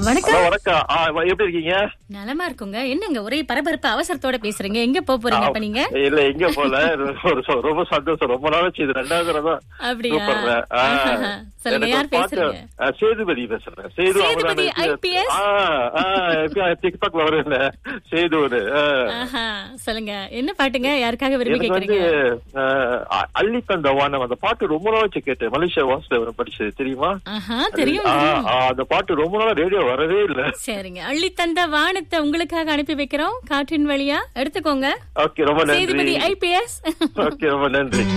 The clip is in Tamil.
வணக்கம் ஹலோ வணக்கம் ஆ, வ- எப்படி இருக்கீங்க நலமா இருக்குங்க என்னங்க ஒரே பரபரப்பு அவசரத்தோட பேசுறீங்க எங்க போப் போறீங்க அப்ப நீங்க இல்ல எங்க போல ஒரு சொ- ரொம்ப சந்தோஷம் ரொம்ப நாளாச்சு இது ரெண்டாவது தடவை தான் அப்படியா? கூப்பிடுறேன். ஆ. ஆஹா. சொல்லுங்க, எனக்கு யார் ஒரு பாட்டு- பேசுறீங்க? ஆ, சேதுபதி பேசுறேன் சேது சேதுபதி அவர்தான் IPS? ஆ, ஆ, எப்ப டிக்டாக்ல வரும்ல சேது ஆஹா சொல்லுங்க என்ன பாட்டுங்க யாருக்காக விரும்பி எனக்கு வந்து கேக்குறீங்க ஆ, அள்ளி தந்த வானம் அந்த பாட்டு ரொம்ப நாள் வச்சு கேட்டேன் மலேசியா வாசுதேவன் படிச்சது தெரியுமா ஆஹா தெரியும் ஆ, தெரியும். ஆ, அந்த பாட்டு ரொம்ப நாளா ரேடியோ வரவே இல்ல சரிங்க அள்ளி தந்த வானத்தை உங்களுக்காக அனுப்பி வைக்கிறோம் காற்றின் வழியா எடுத்துக்கோங்க ஓகே ரொம்ப நன்றி சேதுபதி ஐபிஎஸ் ஓகே ரொம்ப நன்றி